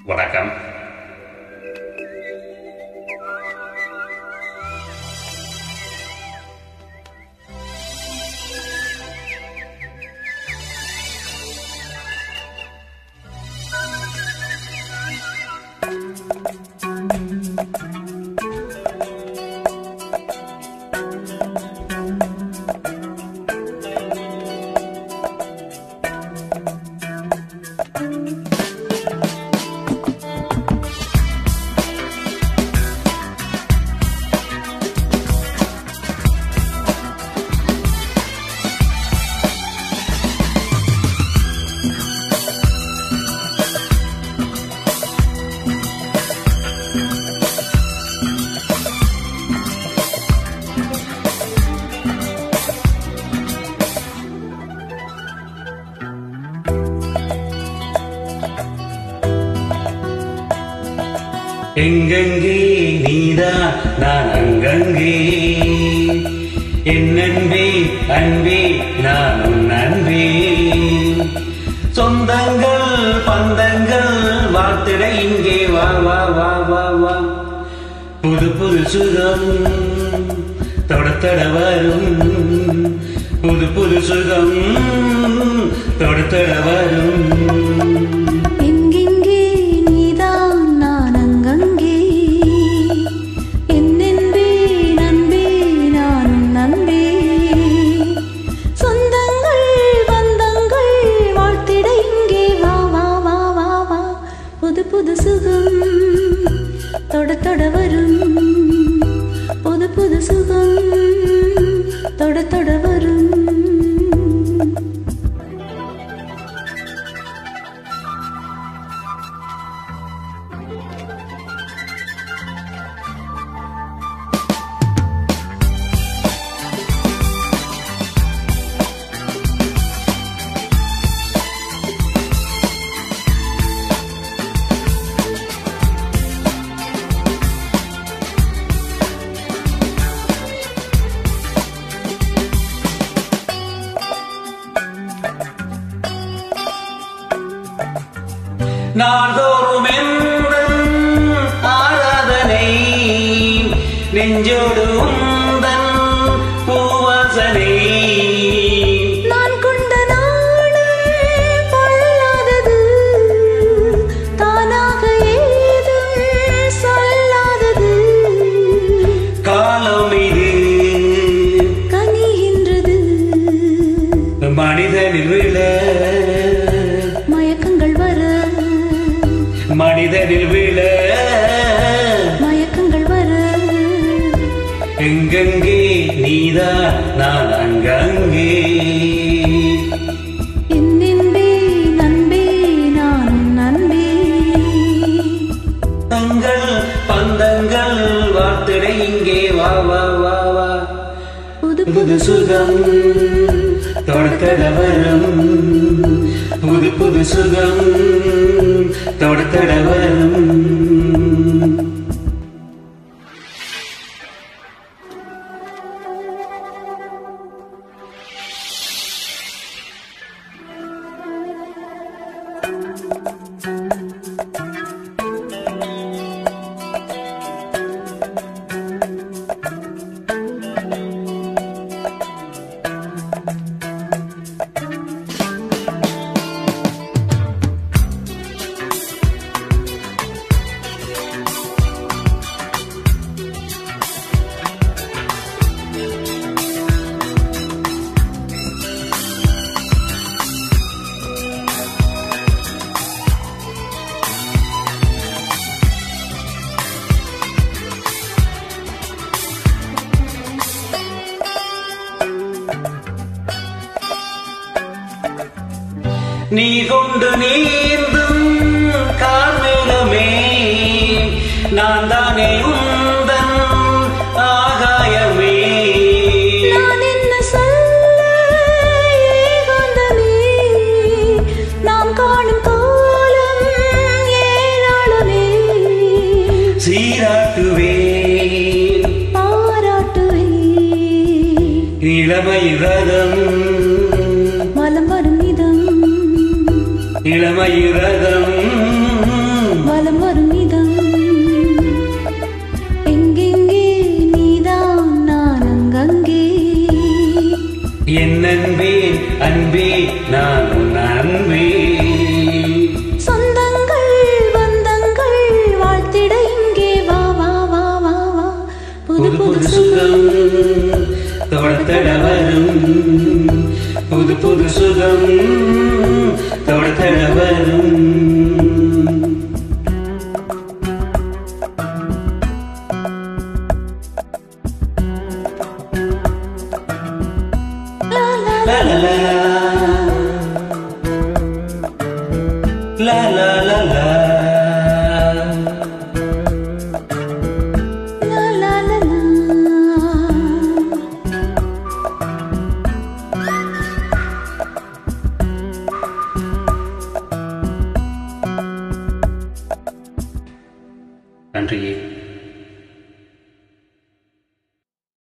வணக்கம் எங்கெங்கே நீதான் நான் அங்கங்கே என் அன்பே அன்பே நான் உன் அன்பே சொந்தங்கள் பந்தங்கள் வாழ்த்திட இங்கே வா வா வா வா வா புது புது சுகம் தொட தொட வரும் புது புது சுகம் தொட தொட வரும் எங்கெங்கே நீதான் நான் அங்கங்கே என்னென்பே நன்பே நான் நன்பே சொந்தங்கள் பந்தங்கள் வாழ்த்திட இங்கே வா வா வா வா வா புது புது சுகம் தொட தொட வரும் புது புது சுகம் தொட தொட வரும் நாள்தோறும் எந்தன் ஆராதனை நெஞ்சோடு உந்தன் பூவாசனை நான் கொண்ட நாணம் பொல்லாதது தானாக ஏதும் சொல்லாதது காலம் இது கனிகின்றது மனிதனில் விழ மயக்கங்கள் வர மனிதனில் விழ மயக்கங்கள் வர எங்கெங்கே நீதான் நான் அங்கங்கே என்னென்பே நன்பே நான் நன்பே தங்கள் பந்தங்கள் வார்த்திட இங்கே வா வா வா வா புது புது சுகம் தொடத்தட வரும் புது புது சுகம் தொடத்தட வரும் நீ கொண்டு நீந்தும் கார்மேகமே நான் தானே உந்தன் ஆகாயமே நான் என்ன சொல்ல ஏகாந்தமே நாம் காணும் காலம் ஏராளமே சீராட்டுவே பாராட்டுவே இளமை ரதம் மலம் வரும் இதம் இளமை ரதம் வலம் புது புது சுகம் தொட தொட வரும் லா லா La la la La la la la லா லா லா லா. நன்றி